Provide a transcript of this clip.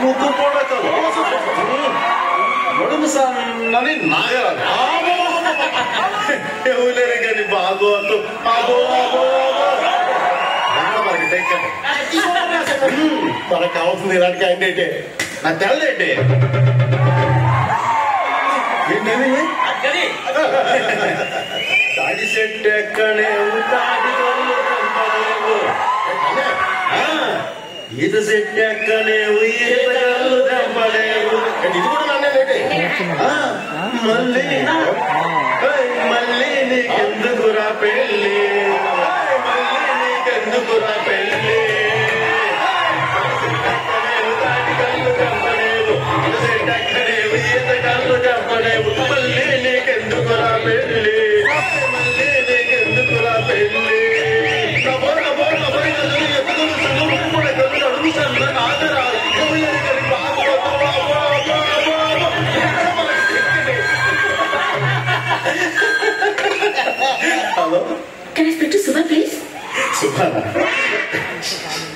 ముక్కు కూడా కాదు నడుము సన్నని నాగరాజు ఎవరు కానీ బాగోతు అబో అబో అబో రంగ మనకి టెక్కని మనకు కావాల్సింది ఇలాంటి క్యాండిడేటే నా తెల్లటి ఏంటది తాడి చెట్టు ఎక్కలేవు తాడి కళ్ళు తెంపలేవు ఆ, ఈత చెట్టు ఎక్కలేవు ఈత కళ్ళు తెంపలేవు ఇది కూడా నన్నేనేటే ఆ, మళ్ళీ ఏయ్, మళ్ళీ నీకెందుకురా పెళ్ళి ఏయ్, మళ్ళీ నీకెందుకురా పెళ్ళి ఎక్కలేవు, తాటి కళ్ళు తెంపలేవు, ఈత చెట్టు ఎక్కలేవు, ఈత కళ్ళు తెంపలేవు. మళ్ళీ నీకెందుకురా పెళ్ళి మళ్ళీ నీకెందుకురా పెళ్ళి నవ్వు, నవ్వు, నవ్వు, నవ్వు, ఎత్తుకుని సన్ను, ముక్కున కన్ను, నడుము సన్న, ఆదరా, ఎవరి ఎక్కడి బాగోదు, అబ్బో, అబ్బో, అబ్బో, అబ్బో. ఎక్కడ మనకి ఎక్కడి? Hello Can I speak to Subha, please? సుభానా